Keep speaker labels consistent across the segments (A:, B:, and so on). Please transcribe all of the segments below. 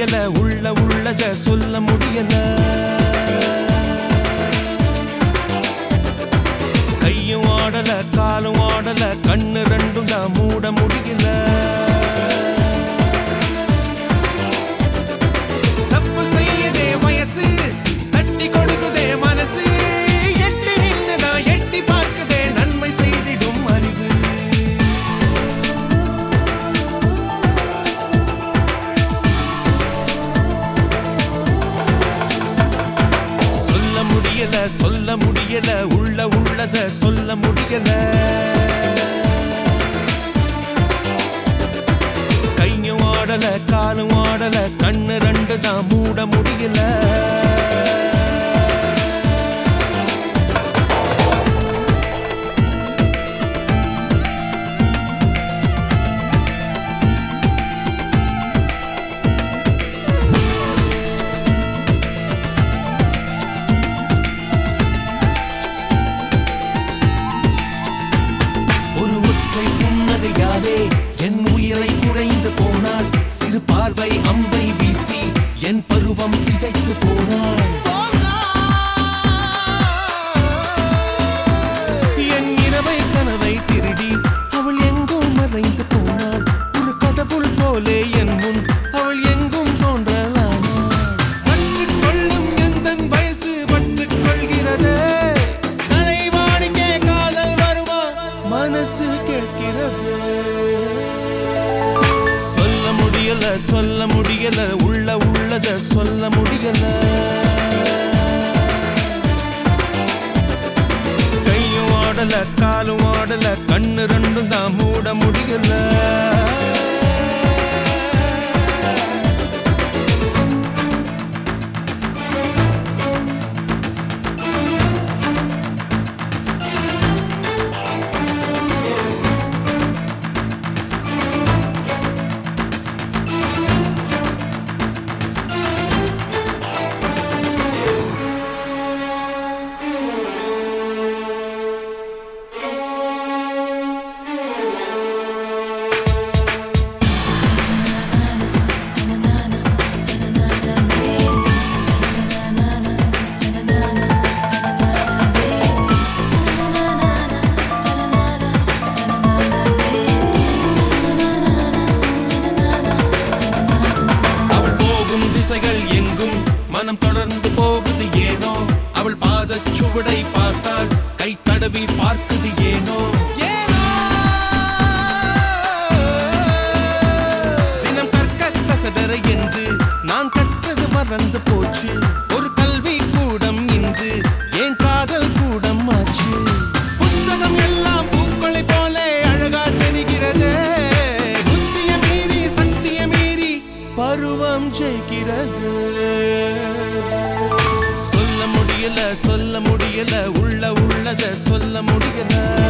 A: முடியல உள்ள உள்ளத சொல்ல முடியல கையும் ஆடல காலும் ஆடல கண்ணு ரெண்டும் தான் மூட முடியல தப்பு செய்யுதே வயசு தட்டி கொடுக்குதே மனசு எட்டி நின்னுதான் எட்டி பார்க்குதே நன்மை செய்திடும் அறிவு சொல்ல முடியல சொல்ல முடியல உள்ள உள்ளத சொல்ல முடியல கையும் ஆடல காலும் ஆடல கண்ணு ரெண்டு தான் மூட முடியல ஒரு ஒற்றை புன்னகையாலே என் உயிரை குறைந்து போனாள் சிறு பார்வை அம்பை வீசி என் பருவம் சிதைத்து போனாள் என் இரவை கனவை திருடி அவள் எங்கும் மறைந்து போனாள் ஒரு கடவுள் போலே என் முன் அவள் எங்கும் தோன்றலானாள் மன்னிக் கொள்ளும் எந்தன் வயசு பட்டுக் கொள்கிறதே தலைவாணிக்கே காதல் வருமா மனசு கேட்கிறது சொல்ல முடியல சொல்ல முடியல உள்ள உள்ளத சொல்ல முடியல கையும் ஆடல காலும் ஆடல கண்ணு ரெண்டும் தான் மூட முடியல அவள் போகும் திசைகள் எங்கும் மனம் தொடர்ந்து போகுது ஏனோ அவள் பாதச் சுவடை பார்த்தால் கை தடவி பார்க்குது ஏனோ ஏனோ தினம் கற்க கசடர என்று நான் கற்றது மறந்து போச்சு ஒரு கல்வி கூடம் இன்று ஏன் காதல் கூடம் ஆச்சு புத்தகம் எல்லாம் பூக்களை போல அழகா தெரிகிறது புத்திய மீறி சக்திய மீறி பருவம் ஜெயிக்கிறது சொல்ல முடியல சொல்ல முடியல உள்ள உள்ளத சொல்ல முடியல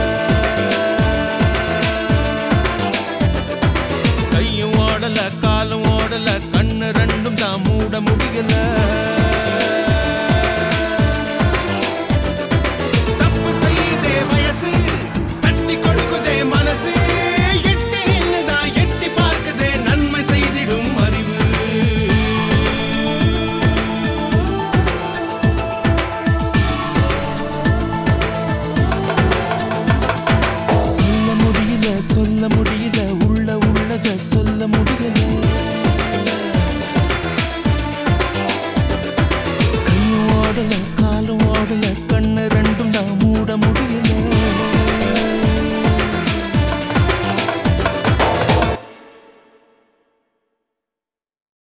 A: கையும் ஆடல காலும் ஆடல கண்ணு ரெண்டும் தான் மூட முடியல தப்பு செய்யுதே வயசு தட்டி கொடுக்குதே மனசு எட்டி நின்னுதான் எட்டி பார்க்குதே நன்மை செய்திடும் அறிவு சொல்ல முடியல சொல்ல முடியல உள்ள உள்ளத சொல்ல முடியல கையும் ஓடல காலும் ஓடல